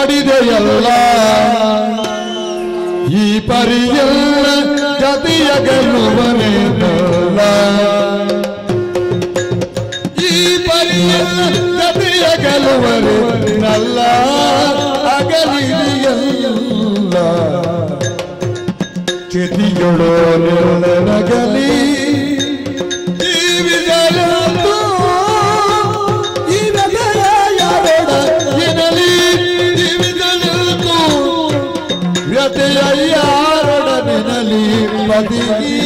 ಮಾಡಿದೆಯಲ್ಲ ಈ ಪರಿಯಲ್ಲ ಗತಿಯ ಗೆಲ್ಲುವನೇನಲ್ಲ ಈ ಪರಿಯಲ್ಲ ಗತಿಯ ಗೆಲ್ಲುವರೇನಲ್ಲ ಅಗಲಿದೆಯಲ್ಲ ಚಿತಿಯೊಳು ನಗಲಿ ಜೀವಿಗಳಂತೂ ಈ ನಗರ ಯಾರೊಡ ಎನಲಿ ಜೀವಿಗಳಂತೂ ವ್ಯತೆಯ ಯಾರೊಡನೆನಲಿ ಬದಿಗಿ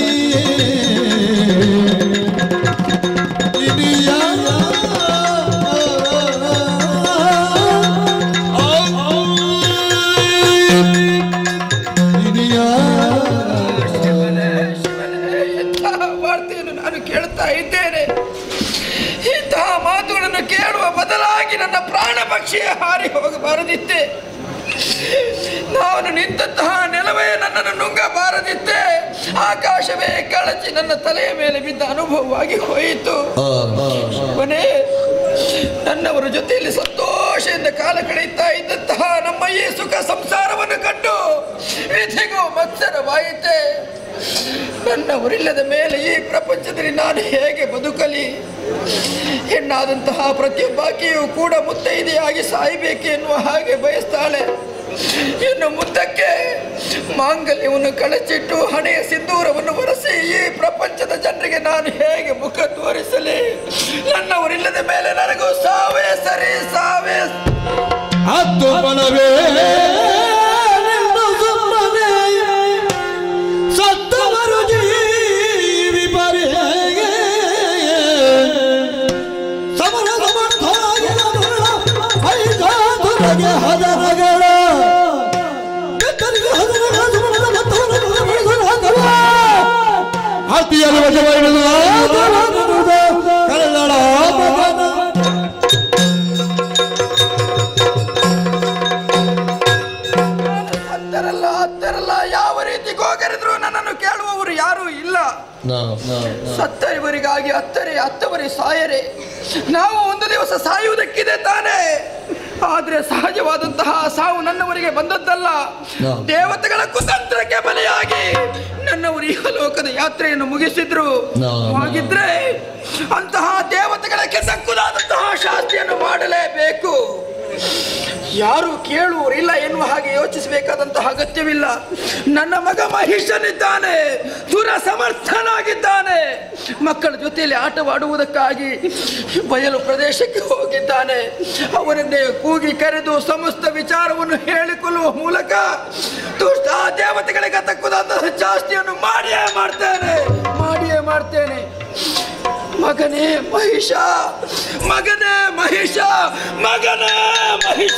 ಇನಿಯ ಶಿವನೇ, ಶಿವನೇ, ಎಂತಹ ವಾರ್ತೆಯನ್ನು ನಾನು ಕೇಳ್ತಾ ಇದ್ದೇನೆ ಇಂತಹ ಮಾತುಗಳನ್ನು ಕೇಳುವ ಬದಲಾಗಿ ನನ್ನ ಪ್ರಾಣ ಪಕ್ಷಿಯೇ ಹಾರಿ ಹೋಗಬಾರದಿತ್ತೆ ನಾನು ನಿಂತಹ ನೆಲವೇ ನನ್ನನ್ನು ನುಂಗಬಾರದಿತ್ತೆ ಆಕಾಶವೇ ಕಳಚಿ ನನ್ನ ತಲೆಯ ಮೇಲೆ ಬಿದ್ದ ಅನುಭವವಾಗಿ ಹೋಯಿತು ಕೊನೆ ನನ್ನವರ ಜೊತೆಯಲ್ಲಿ ಸಂತೋಷದಿಂದ ಕಾಲ ಕಳೆಯುತ್ತಾ ಇದ್ದಂತಹ ನಮ್ಮ ಈ ಸುಖ ಸಂಸಾರವನ್ನು ಕಂಡು ವಿಧಿಗೂ ಮತ್ಸರವಾಯಿತೆ ನನ್ನವರಿಲ್ಲದ ಮೇಲೆ ಈ ಪ್ರಪಂಚದಲ್ಲಿ ನಾನು ಹೇಗೆ ಬದುಕಲಿ ಹೆಣ್ಣಾದಂತಹ ಪ್ರತಿಯೊಬ್ಬಾಕೆಯೂ ಕೂಡ ಮುತ್ತೈದೆಯಾಗಿ ಸಾಯಬೇಕು ಎನ್ನುವ ಹಾಗೆ ಬಯಸ್ತಾಳೆ ಇನ್ನು ಮುಂದಕ್ಕೆ ಮಾಂಗಲ್ಯವನ್ನು ಕಳಚಿಟ್ಟು ಹಣೆಯ ಸಿಂಧೂರವನ್ನು ಒರೆಸಿ ಈ ಪ್ರಪಂಚದ ಜನರಿಗೆ ನಾನು ಹೇಗೆ ಮುಖ ತೋರಿಸಲಿ ನನ್ನವರಿಲ್ಲದ ಮೇಲೆ ನನಗೂ ಸಾವೇ ಸರಿ ಸಾವೇ ಹತ್ತು ಬಲವೇ ನಿನ್ನ ಸುಮ್ಮನೆ ಸತ್ತವರು ಜೀವಿ ಬರೆಗೆ ಸಮರ ಸಮರ್ಥರಾಗಿನ ದುರುಳ ಐದಾತುರಗೆ ಹದರಗಳ ಬೆತ್ತರಿಗೆ ಹದರಗಳ ಸುಮನದ ಮತ್ತವರ ಬೆಳೆಸಲು ಹಾಕುವ. ಹತ್ತಿಯಲ್ಲಿ ವಶವಾಗಿರುವುದು ಕನ್ನಡ ಮಗನ ಹತ್ತರಲ್ಲ ಹತ್ತರಲ್ಲ ಯಾವ ರೀತಿ ಗೋಗರಿದ್ರು ನನ್ನನ್ನು ಕೇಳುವವರು ಯಾರೂ ಇಲ್ಲ ಸತ್ತರಿವರಿಗಾಗಿ ಹತ್ತರೆ ಹತ್ತವರಿ ಸಾಯರೆ ನಾವು ಒಂದು ದಿವಸ ಸಾಯುವುದಕ್ಕಿದೆ ತಾನೇ ಆದ್ರೆ ಸಹಜವಾದಂತಹ ಸಾವು ನನ್ನವರಿಗೆ ಬಂದದ್ದಲ್ಲ ದೇವತೆಗಳ ಕುತಂತ್ರಕ್ಕೆ ಬಲಿಯಾಗಿ ನನ್ನವರು ಇಹಲೋಕದ ಯಾತ್ರೆಯನ್ನು ಮುಗಿಸಿದ್ರು ಹಾಗಿದ್ರೆ ಅಂತಹ ದೇವತೆಗಳಕ್ಕೆ ತಕ್ಕುದಾದಂತಹ ಶಾಸ್ತಿಯನ್ನು ಮಾಡಲೇಬೇಕು ಯಾರು ಕೇಳುವರಿಲ್ಲ ಎನ್ನುವ ಹಾಗೆ ಯೋಚಿಸಬೇಕಾದಂತಹ ಅಗತ್ಯವಿಲ್ಲ ನನ್ನ ಮಗ ಮಹಿಷನಿದ್ದಾನೆ ಸುರ ಸಮರ್ಥನಾಗಿದ್ದಾನೆ ಮಕ್ಕಳ ಜೊತೆಯಲ್ಲಿ ಆಟವಾಡುವುದಕ್ಕಾಗಿ ಬಯಲು ಪ್ರದೇಶಕ್ಕೆ ಹೋಗಿದ್ದಾನೆ ಅವನನ್ನೇ ಕೂಗಿ ಕರೆದು ಸಮಸ್ತ ವಿಚಾರವನ್ನು ಹೇಳಿಕೊಳ್ಳುವ ಮೂಲಕ ದುಷ್ಟ ದೇವತೆಗಳಿಗೆ ತಕ್ಕುದಾದಂತಹ ಜಾಸ್ತಿಯನ್ನು ಮಾಡಿಯೇ ಮಾಡ್ತೇನೆ ಮಾಡಿಯೇ ಮಾಡ್ತೇನೆ ಮಗನೇ ಮಹಿಷ ಮಗನೇ ಮಹಿಷ ಮಗನೇ ಮಹಿಷ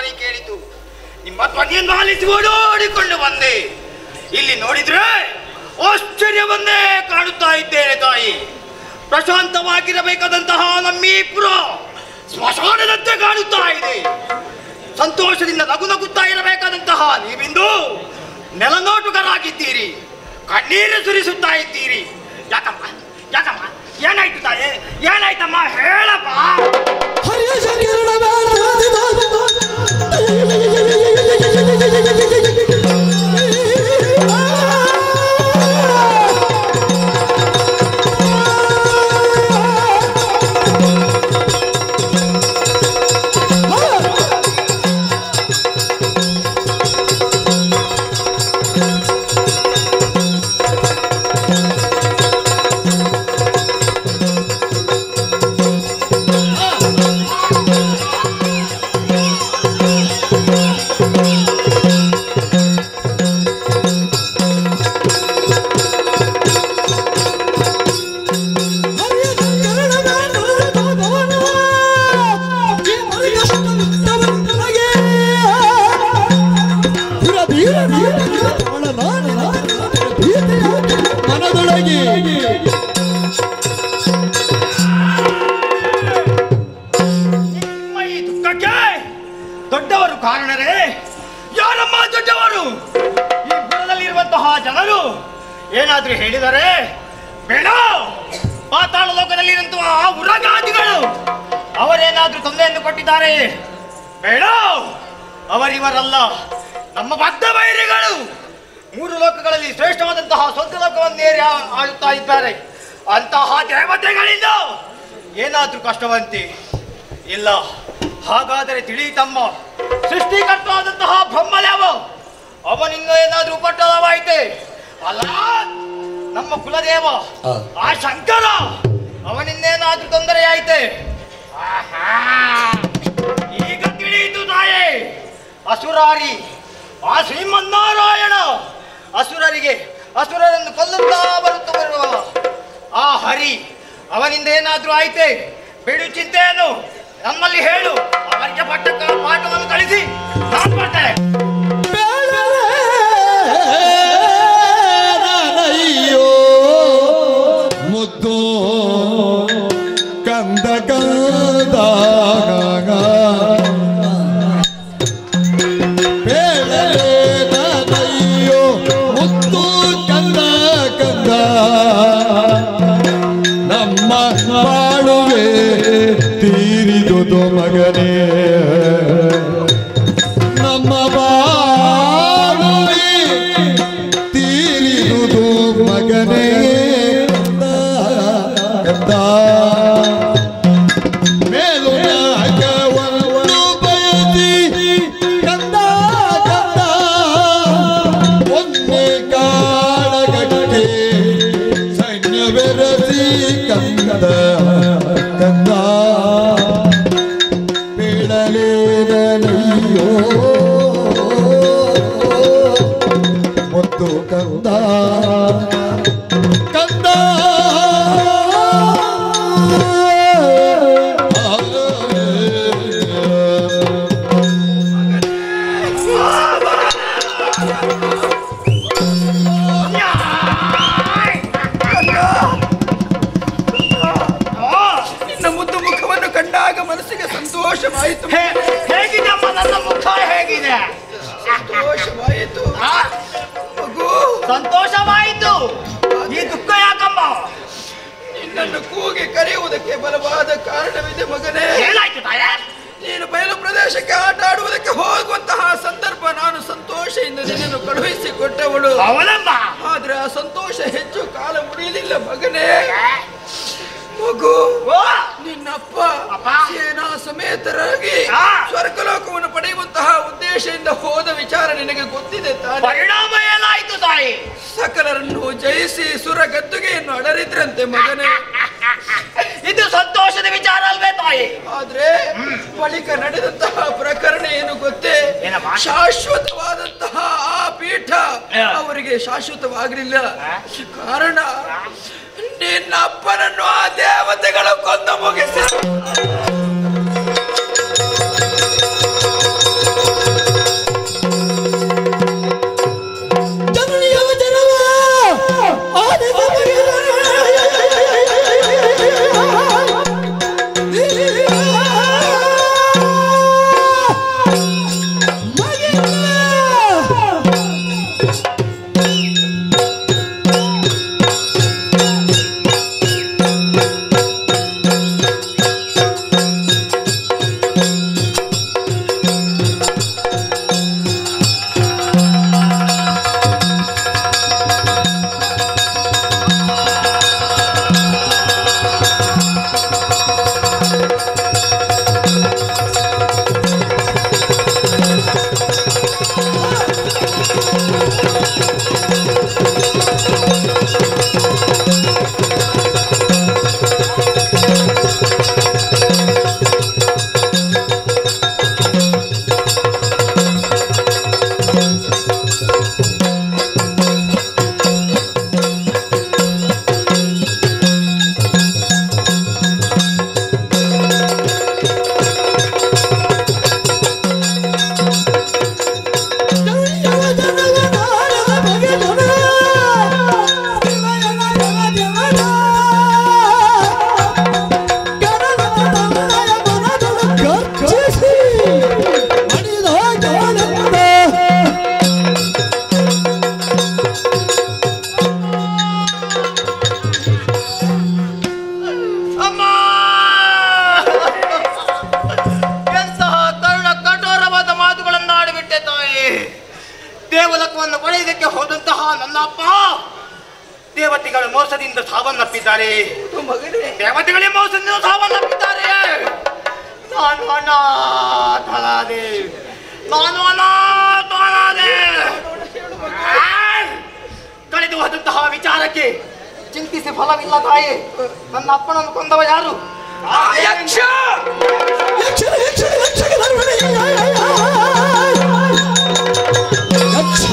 ಧ್ವನಿ ಕೇಳಿತು ನಿಮ್ಮ ಧ್ವನಿಯನ್ನು ಆಲಿಸಿ ಓಡೋಡಿಕೊಂಡು ಬಂದೆ ಇಲ್ಲಿ ನೋಡಿದ್ರೆ ಆಶ್ಚರ್ಯವನ್ನೇ ಕಾಣುತ್ತಾ ಇದ್ದೇನೆ ತಾಯಿ ಪ್ರಶಾಂತವಾಗಿರಬೇಕಾದಂತಹ ನಮ್ಮೀಪುರ ಸ್ಮಶಾನದಂತೆ ಕಾಣುತ್ತಾ ಇದೆ ಸಂತೋಷದಿಂದ ನಗು ನಗುತ್ತಾ ಇರಬೇಕಾದಂತಹ ನೀವಿಂದು ನೆಲನೋಟುಗರಾಗಿದ್ದೀರಿ ಕಣ್ಣೀರು ಸುರಿಸುತ್ತಾ ಇದ್ದೀರಿ ಯಾಕಮ್ಮ ಯಾಕಮ್ಮ ಏನಾಯ್ತು ತಾಯಿ ಏನಾಯ್ತಮ್ಮ ಹೇಳಪ್ಪ ಹರಿಯ ಶಂಕರನ ಮನದೊಳಗೆ ನಿಮ್ಮ ಈ ದುಃಖಕ್ಕೆ ದೊಡ್ಡವರು ಕಾರಣರೇ ಯಾರಮ್ಮ ದೊಡ್ಡವರು ಈ ಬುಡದಲ್ಲಿರುವಂತಹ ಜನರು ಏನಾದ್ರೂ ಹೇಳಿದರೆ ಬೇಡ ಪಾತಾಳ ಲೋಕದಲ್ಲಿರುವಂತಹ ಆ ಉರಗಾದಿಗಳು ಅವರೇನಾದ್ರೂ ತೊಂದರೆಯನ್ನು ಕೊಟ್ಟಿದ್ದಾರೆ ಬೇಡ ಅವರಿವರಲ್ಲ ನಮ್ಮ ಬದ್ಧ ಬೈರಿಗಳು ಮೂರು ಲೋಕಗಳಲ್ಲಿ ಶ್ರೇಷ್ಠವಾದಂತಹ ಸ್ವಂತ ಲೋಕವನ್ನೇರಿ ಆ- ಆಳುತ್ತಾ ಇದ್ದಾರೆ ಅಂತಹ ದೇವತೆಗಳಿಂದ ಏನಾದ್ರೂ ಕಷ್ಟವಂತೆ ಇಲ್ಲ ಹಾಗಾದರೆ ತಿಳಿಯಿತಮ್ಮ ಸೃಷ್ಟಿಕರ್ತವಾದಂತಹ ಬ್ರಹ್ಮದೇವ ಅವನಿಂದ ಏನಾದ್ರೂ ಉಪಟಳವಾಯಿತೆ ಅಲ್ಲ ನಮ್ಮ ಕುಲದೇವ ಆ. ಆ ಶಂಕರ ಅವನಿಂದೇನಾದ್ರೂ ತೊಂದರೆ ಆಯ್ತೆ ಆಹಾ. ಈಗ ತಿಳಿಯಿತು ತಾಯೇ ಅಸುರಾರಿ ಆ ಶ್ರೀಮನ್ನಾರಾಯಣ ಅಸುರರಿಗೆ ಅಸುರರನ್ನು ಕೊಲ್ಲುತ್ತಾ ಬರುತ್ತ ಬರುವ ಆ ಹರಿ ಅವನಿಂದ ಏನಾದ್ರೂ ಆಯ್ತೆ ಬಿಡು ಚಿಂತೆಯನ್ನು ನಮ್ಮಲ್ಲಿ ಹೇಳು ಅವರಿಗೆ ಪಟ್ಟ ಪಾಠವನ್ನು ಕಳಿಸಿ ನಾನು ಮಾಡ್ತೇನೆ ಅಯ್ಯೋ ಮುದ್ದು ಕಂದ ಕಂದ ಅಯ್ಯೋ ಮುದ್ದು ಕಂದ ಕಂದ ನಮ್ಮ ಬಾಳುವೆ ತೀರಿದುದು ಮಗನೇ ನಮ್ಮ ಬಾಳುವೆ ತೀರಿದುದು ಮಗನೇ ಕಂದ ಮೇಲು ನಾಗವನ್ನು ಬಯಸಿ ಕಂದ ಕಂದ ಒಂದೇ ಕಾಳಗಕ್ಕೆ ಸೈನ್ಯ ಬೆರಸಿ ಕಂದ ಕಂದ ಬೀಳಲೇನಯ್ಯೋ ಮುತ್ತು ಕಂದ ಕಂದ ನಿನ್ನ ಮುದ್ದು ಮುಖವನ್ನು ಕಂಡಾಗ ಮನಸ್ಸಿಗೆ ಸಂತೋಷವಾಯಿತು ಹೇ- ಹೇಗಿದೆ ಅಮ್ಮ ನನ್ನ ಮುಖ ಹೇಗಿದೆ ಸಂತೋಷವಾಯಿತು ಆ? ಮಗು ಸಂತೋಷವಾಯಿತು ಈ ದುಃಖ ಯಾಕಮ್ಮ ನಿನ್ನನ್ನು ಕೂಗಿ ಕರೆಯುವುದಕ್ಕೆ ಬಲವಾದ ಕಾರಣವಿದೆ ಮಗನೇ ಏನಾಯ್ತು ತಾಯ ನೀನು ಬಯಲು ಪ್ರದೇಶಕ್ಕೆ ಆಟ ಆಡುವುದಕ್ಕೆ ಹೋಗುವಂತಹ ಸಂದರ್ಭ ನಾನು ಸಂತೋಷದಿಂದ ನಿನ್ನನ್ನು ಕಳುಹಿಸಿ ಕೊಟ್ಟವಳು ಅವನಮ್ಮ ಆದ್ರೆ ಆ ಸಂತೋಷ ಹೆಚ್ಚು ಕಾಲ ಮುಡಿಯಲಿಲ್ಲ ಮಗನೇ ಮಗು ಓ ನಿನ್ನಪ್ಪ ಅಪ್ಪ. ಸೇನಾ ಸಮೇತರಾಗಿ ಆ. ಸ್ವರ್ಗಲೋಕವನ್ನು ಪಡೆಯುವಂತಹ ಉದ್ದೇಶದಿಂದ ಹೋದ ವಿಚಾರ ನಿನಗೆ ಗೊತ್ತಿದೆ ತಾನೆ ಪರಿಣಾಮ ಏನಾಯ್ತು ತಾಯಿ ಸಕಲರನ್ನು ಜಯಿಸಿ ಸುರ ಗದ್ದುಗೆಯನ್ನು ಅಡರಿದ್ರಂತೆ ಮಗನೇ ಇದು ಸಂತೋಷದ ವಿಚಾರ ಅಲ್ವೇ ತಾಯಿ ಆದ್ರೆ ಬಳಿಕ ನಡೆದಂತಹ ಪ್ರಕರಣ ಏನು ಗೊತ್ತೇ ಏನಮ್ಮ? ಶಾಶ್ವತವಾದಂತಹ ಆ ಪೀಠ ಯಾ. ಅವರಿಗೆ ಶಾಶ್ವತವಾಗಲಿಲ್ಲ ಆ? ಕಾರಣ ನಿನ್ನ ಅಪ್ಪನನ್ನು ಆ ದೇವತೆಗಳು ಕೊಂದು ಮುಗಿಸಿ ದೇವಲಕವನ್ನು ಪಡೆಯುವುದಕ್ಕೆ ಹೋದಂತಹ ನನ್ನ ಅಪ್ಪ ದೇವತೆಗಳ ಮೋಸದಿಂದ ಸಾವನ್ನಪ್ಪಿದ್ದಾರೆ ಇದು ಮಗನೇ ದೇವತೆಗಳೇ ಮೋಸದಿಂದ ಸಾವನ್ನಪ್ಪಿದ್ದಾರೆ ನಾನು ಅನಾಥನಾದೆ ನಾನು ಅನಾಥನಾದೆ ಕಳೆದು ಹೋದಂತಹ ವಿಚಾರಕ್ಕೆ ಚಿಂತಿಸಿ ಫಲವಿಲ್ಲ ತಾಯಿ ನನ್ನ ಅಪ್ಪನನ್ನು ಕೊಂದವ ಯಾರು ಆ ಯಕ್ಷ ಯಕ್ಷ ಯಕ್ಷ ಯಕ್ಷ ಧರ್ಮನೇ ಯಕ್ಷ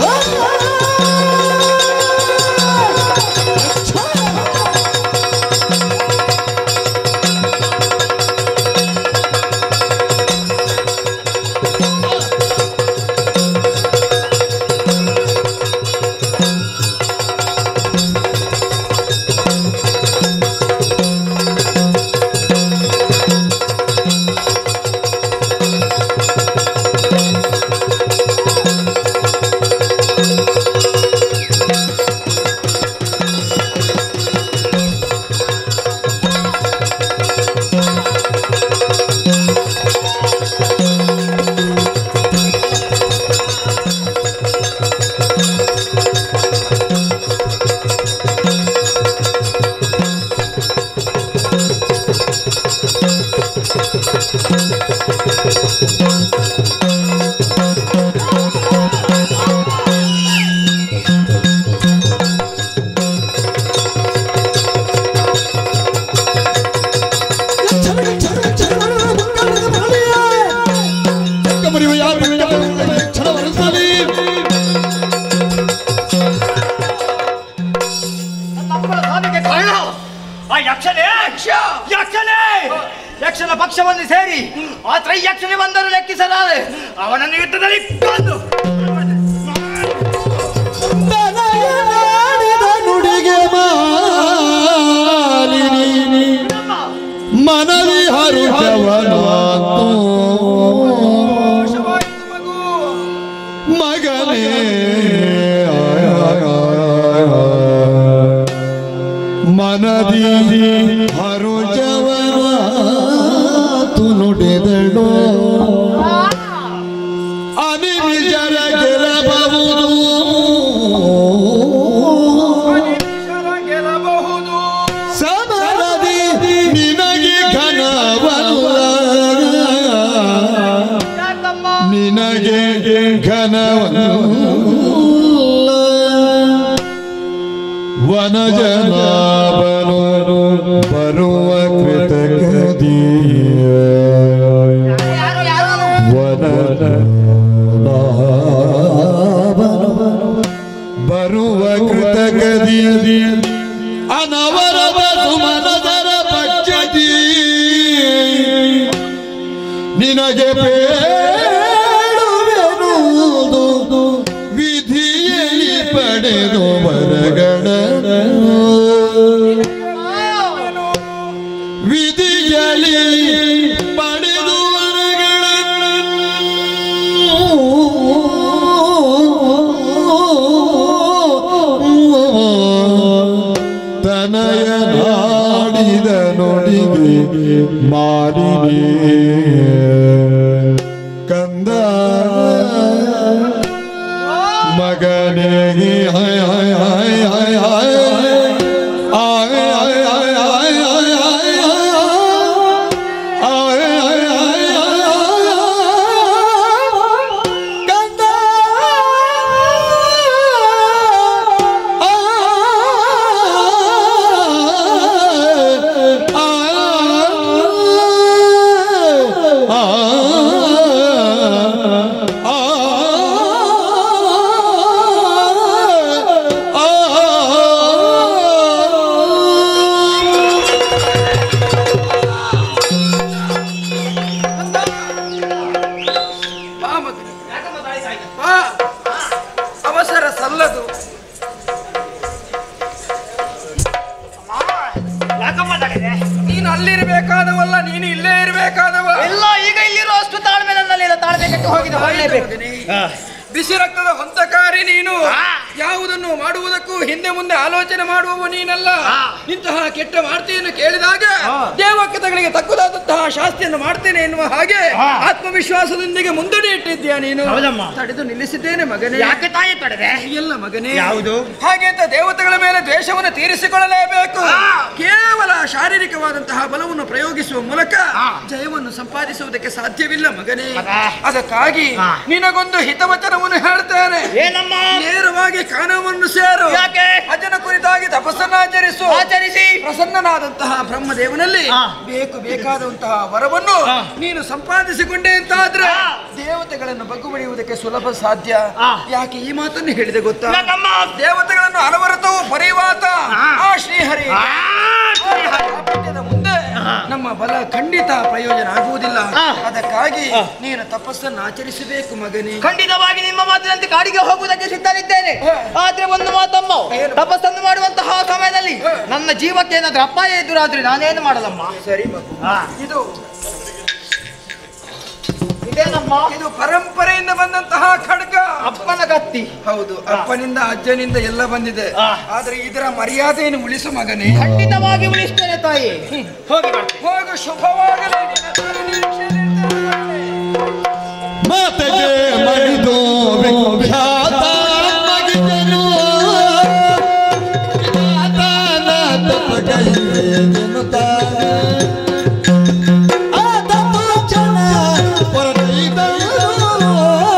ನನ್ನ ಅಪ್ಪನ ಸಾವಿಗೆ ಕಾರಣ ಆ ಯಕ್ಷನೇ ಯಕ್ಷ ಯಕ್ಷನೇ ಯಕ್ಷನ ಪಕ್ಷವನ್ನು ಸೇರಿ ಆ ತ್ರೈ ಯಕ್ಷನೇ ಬಂದರೂ ಲೆಕ್ಕಿಸಲಾರೆ ಅವನನ್ನು ಯುದ್ಧದಲ್ಲಿ ಕೊಂದು ನುಡಿಗೆ ಮಾಲಿನಿ ಮನವಿ ಹರುಷವನಾತು ದೋಷವಾಯಿತು ಮಗು ಮಗನೇ ಮನದಿ ಹರುಷವನ ತು ನುಡಿದಳು ಅನಿಮಿಜರ ಗೆಲ್ಲಬಹುದು ಈಶ್ವರ ಗೆಲ್ಲಬಹುದು ಸಮರದಿ ನಿನಗೆ ಘನವಲ್ಲ ನಿನಗೆ ಘನವಲ್ಲ ವನಜನಾಭನು ಬರುವ ಕೃತಕದಿ ವನಜನಾಭನು ಬರುವ ಕೃತಕದಿ ಅನವರದ ಸುಮನದರ ಪಕ್ಷದಿ ನಿನಗೆ ಬೇಡುವೆನುವುದು ವಿಧಿಯಲ್ಲಿ ಪಡೆದು ವರಗಳ ವಿಧಿಯಲ್ಲಿ ಪಡೆದು ವರಗಳ ತನಯ ನಾಡಿದ ನುಡಿಗೆ ಮಾರಿನಿ ಕಂದ ಮಗನೇ ಹಾಯ್ ಹಾಯ್ ಹಾಯ್ ಹಾಯ್ ಹಾಯ್ ಆಯ್ ಆಯ್ ಆಯ್ ಆಯ್ ಆಯ್ ಆಯ್ ಆಯ್ ಆಯ್ ಆಯ್ ಕಂದ ಬಾ ಮಗನೇ ಬಾ ಅವಸರ ಸಲ್ಲದು ಯಾಕಮ್ಮ ತಡೆದೆ ನೀನು ಅಲ್ಲಿರ್ಬೇಕಾದವಲ್ಲ ನೀನು ಇಲ್ಲೇ ಇರ್ಬೇಕಾದವ ಎಲ್ಲ ಈಗ ಇಲ್ಲಿರೋ ಅಷ್ಟು ತಾಳ್ಮೆ ನನ್ನಲ್ಲಿ ಇಲ್ಲ ತಾಳ್ಮೆ ಕೆಟ್ಟು ಹೋಗಿದೆ ಆಯ್ತು ಹೋಗಲೇಬೇಕು ಮಗನೇ. ಬಿಸಿ ರಕ್ತದ ಹೊಂತಕಾರಿ ನೀನು ಆ. ಯಾವುದನ್ನು ಮಾಡುವುದಕ್ಕೂ ಹಿಂದೆ ಮುಂದೆ ಆಲೋಚನೆ ಮಾಡುವವ ನೀನಲ್ಲ ಆ. ಇಂತಹ ಕೆಟ್ಟ ವಾರ್ತೆಯನ್ನು ಕೇಳಿದಾಗ ಆ. ದೇವಕ್ಕತಗಳಿಗೆ ತಕ್ಕುದಾದಂತಹ ಶಾಸ್ತಿಯನ್ನು ಮಾಡ್ತೇನೆ ಎನ್ನುವ ಹಾಗೆ ಆ. ಆತ್ಮವಿಶ್ವಾಸದೊಂದಿಗೆ ಮುಂದಡಿ ಇಟ್ಟಿದ್ಯಾ ನೀನು ಹೌದಮ್ಮ. ತಡೆದು ನಿಲ್ಲಿಸಿದ್ದೇನೆ ಮಗನೇ ಯಾಕೆ ತಾಯಿ ತಡೆದೆ ಎಲ್ಲ ಮಗನೇ ಯಾವುದು? ಹಾಗೆ ಅಂತ ದೇವತೆಗಳ ಮೇಲೆ ದ್ವೇಷವನ್ನು ತೀರಿಸಿಕೊಳ್ಳಲೇಬೇಕು ಆ. ಕೇವಲ ಶಾರೀರಿಕವಾದಂತಹ ಬಲವನ್ನು ಪ್ರಯೋಗಿಸುವ ಮೂಲಕ ಆ. ಜಯವನ್ನು ಸಂಪಾದಿಸುವುದಕ್ಕೆ ಸಾಧ್ಯವಿಲ್ಲ ಮಗನೇ ಮಗ. ಅದಕ್ಕಾಗಿ ಆ. ನಿನಗೊಂದು ಹಿತವಚನವನ್ನು ಹೇಳ್ತೇನೆ ಏನಮ್ಮ ನೇರವಾಗಿ ಕಾನವನ್ನು ಸೇರು ಯಾಕೆ? ಅಜನ ಕುರಿತಾಗಿ ತಪಸ್ಸನ್ನು ಆಚರಿಸು ಆಚರಿಸಿ ಪ್ರಸನ್ನನಾದಂತಹ ಬ್ರಹ್ಮದೇವನಲ್ಲಿ ಆ. ಬೇಕು ಬೇಕಾದಂತಹ ವರವನ್ನು ಆ. ನೀನು ಸಂಪಾದಿಸಿಕೊಂಡೆ ಅಂತಾದ್ರೆ ಆ. ದೇವತೆಗಳನ್ನು ಬಗ್ಗು ಬಡಿಯುವುದಕ್ಕೆ ಸುಲಭ ಸಾಧ್ಯ ಆ. ಯಾಕೆ ಈ ಮಾತನ್ನು ಹೇಳಿದೆ ಗೊತ್ತಾ ಯಾಕಮ್ಮ ದೇವತೆಗಳನ್ನು ಅನವರತವು ಪರಿವಾತ ಆ. ಆ ಶ್ರೀಹರಿ ಆ, ಆ ಪಠ್ಯದ ಮುಂದೆ ನಮ್ಮ ಬಲ ಖಂಡಿತ ಪ್ರಯೋಜನ ಆಗುವುದಿಲ್ಲ ಆ. ಅದಕ್ಕಾಗಿ ಆ. ನೀನು ತಪಸ್ಸನ್ನು ಆಚರಿಸಬೇಕು ಮಗನೇ ಖಂಡಿತವಾಗಿ ನಿಮ್ಮ ಮಾತಿನಂತೆ ಕಾಡಿಗೆ ಹೋಗುವುದಕ್ಕೆ ಸಿದ್ಧನಿದ್ದೇನೆ ಹ. ಆದ್ರೆ ಒಂದು ಮಾತಮ್ಮ ಏನು? ತಪಸ್ಸನ್ನು ಮಾಡುವಂತಹ ಸಮಯದಲ್ಲಿ ಹ. ನನ್ನ ಜೀವಕ್ಕೆ ಏನಾದ್ರೂ ಅಪಾಯ ಎದುರಾದ್ರೆ ನಾನೇನು ಮಾಡಲಮ್ಮ ಸರಿ ಮಗು ಆ. ಇದು ಇದೇನಮ್ಮ ಇದು ಪರಂಪರೆಯಿಂದ ಬಂದಂತಹ ಖಡ್ಗ ಅಪ್ಪನ ಕತ್ತಿ ಹೌದು ಅಪ್ಪನಿಂದ ಅಜ್ಜನಿಂದ ಎಲ್ಲ ಬಂದಿದೆ ಆ. ಆದ್ರೆ ಇದರ ಮರ್ಯಾದೆಯನ್ನು ಉಳಿಸು ಮಗನೇ ಖಂಡಿತವಾಗಿ ಉಳಿಸ್ತೇನೆ ತಾಯಿ ಹೋಗಿ ಬರ್ತೀನಿ. ಹೋಗು ಶುಭವಾಗಲಿ ನಿನ್ನ ನಿರೀಕ್ಷೆಯಲ್ಲಿರ್ತೇನೆ ಮಗನೇ. ಮಾತೆಗೆ ಮಣಿದು ವಿಖ್ಯಾತ ಮಗಿದನು ಜ್ಞಾತನ ತಪಗೈದೆನುತ. ಆತ ತೋಚನ ಹೊರಟೈದನು.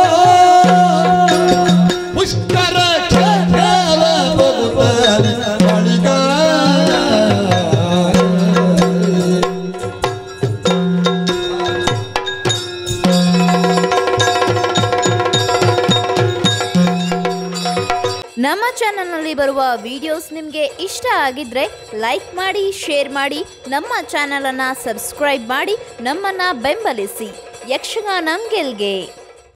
ಪುಷ್ಕರ ಕ್ಷೇತ್ರವ ಬದುಕಲಿ ಬಳಿಗ. ನಮ್ಮ ಚಾನಲ್ನಲ್ಲಿ ಬರುವ ವಿಡಿಯೋಸ್ ನಿಮಗೆ ಇಷ್ಟ ಆಗಿದ್ರೆ ಲೈಕ್ ಮಾಡಿ ಶೇರ್ ಮಾಡಿ ನಮ್ಮ ಚಾನಲನ್ನು ಸಬ್ಸ್ಕ್ರೈಬ್ ಮಾಡಿ ನಮ್ಮನ್ನು ಬೆಂಬಲಿಸಿ ಯಕ್ಷಗಾನ ಗೆಲ್ಗೆ